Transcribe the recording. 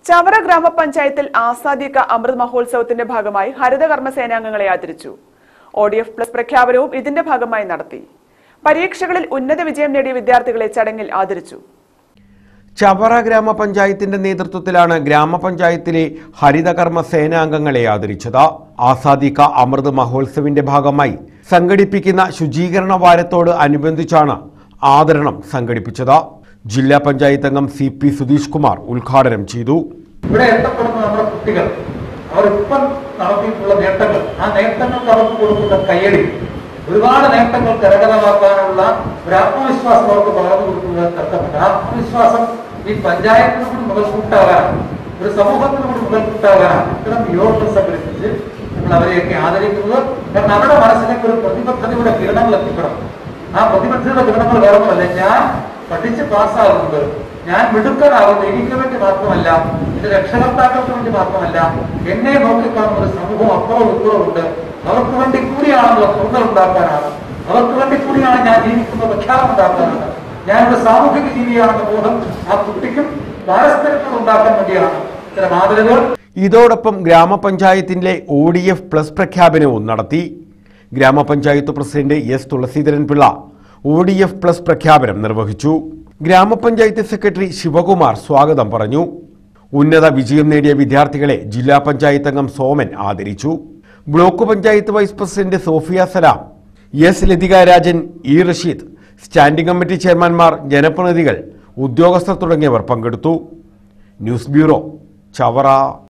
ചവറ ഗ്രാമപഞ്ചായത്തിൽ ആസാദിക അമൃത് മഹോത്സവത്തിന്റെ ഭാഗമായി ഹരിതകർമ്മ സേനാംഗങ്ങളെ ആദരിച്ചു ഒ ഡി എഫ് പ്ലസ് പ്രഖ്യാപനവും ഇതിന്റെ ഭാഗമായി നടത്തി പരീക്ഷകളിൽ ഉന്നത വിജയം നേടിയ വിദ്യാർത്ഥികളെ ചടങ്ങിൽ ആദരിച്ചു ചവറ ഗ്രാമപഞ്ചായത്തിന്റെ നേതൃത്വത്തിലാണ് ഗ്രാമപഞ്ചായത്തിലെ ഹരിതകർമ്മ സേനാംഗങ്ങളെ ആദരിച്ചത് ആസാദിക അമൃത് മഹോത്സവിന്റെ ഭാഗമായി സംഘടിപ്പിക്കുന്ന ശുചീകരണ വാരത്തോട് അനുബന്ധിച്ചാണ് ആദരണം സംഘടിപ്പിച്ചത് ജില്ലാ പഞ്ചായത്ത് അംഗം സി പി സുധീഷ് കുമാർ ഉദ്ഘാടനം ചെയ്തു ഇവിടെ എത്തപ്പെടുന്ന നമ്മുടെ കുട്ടികൾ അവർ ഇപ്പം നടത്തിയിട്ടുള്ള നേട്ടങ്ങൾ ആ നേട്ടങ്ങൾക്ക് അവർക്ക് കൊടുക്കുന്ന കയ്യടി ഒരുപാട് നേട്ടങ്ങൾ കരകതമാക്കാനുള്ള ഒരു ആത്മവിശ്വാസം അവർക്ക് പകർന്നു കൊടുക്കുന്നത് കർത്തവ്യം ആ ആത്മവിശ്വാസം ഈ പഞ്ചായത്തിന് കൂടി മുതൽക്കൂട്ടാകാനാണ് ഒരു സമൂഹത്തിന് കൂടി മുതൽക്കൂട്ടാകാനാണ് ഇത്തരം യോഗങ്ങൾ സംഘടിപ്പിച്ച് നമ്മൾ അവരെയൊക്കെ ആദരിക്കുന്നത് കാരണം അവരുടെ മനസ്സിലേക്ക് ഒരു പ്രതിബദ്ധതയുടെ കിരണങ്ങൾ എത്തിക്കണം ആ പ്രതിബദ്ധതയുടെ കിരണങ്ങൾ വേറൊന്നുമല്ല ഞാൻ പഠിച്ച് പാസ്സാകുന്നത് ഞാൻ മിടുക്കനാകുന്നത് എനിക്ക് വേണ്ടി മാത്രമല്ല എന്റെ രക്ഷകർത്താക്കൾക്ക് വേണ്ടി മാത്രമല്ല എന്നെ നോക്കിക്കാണുന്ന ഒരു സമൂഹം അപ്പുറവും ഇപ്പുറമുണ്ട് അവർക്ക് വേണ്ടി കൂടിയാണെന്നുള്ള തോന്നൽ ഉണ്ടാക്കാനാണ് അവർക്ക് വേണ്ടി കൂടിയാണ് ഞാൻ ജീവിക്കുന്ന പ്രഖ്യാപനം ഉണ്ടാക്കാനാണ് ഞാനൊരു സാമൂഹിക ജീവിയാണെന്ന ബോധം ആ കുട്ടിക്കും പാരസ്പര്യങ്ങൾ ഉണ്ടാക്കാൻ വേണ്ടിയാണ് ഇത്തരം ആദരവുകൾ ഇതോടൊപ്പം ഗ്രാമപഞ്ചായത്തിന്റെ ഒ ഡി എഫ് പ്ലസ് പ്രഖ്യാപനവും നടത്തി grama panchayat president S Thulaseedharan Pillai O D F plus പ്രഖ്യാപനം നിർവഹിച്ചു ഗ്രാമപഞ്ചായത്ത് സെക്രട്ടറി ശിവകുമാർ സ്വാഗതം പറഞ്ഞു ഉന്നത വിജയം നേടിയ വിദ്യാർത്ഥികളെ ജില്ലാ പഞ്ചായത്ത് അംഗം സോമൻ ആദരിച്ചു block panchayat vice president Sofia Salam S Lathika Rajan E Rasheed standing committee ചെയർമാൻമാർ ജനപ്രതിനിധികൾ ഉദ്യോഗസ്ഥർ തുടങ്ങിയവർ പങ്കെടുത്തു ന്യൂസ് ബ്യൂറോ ചവറ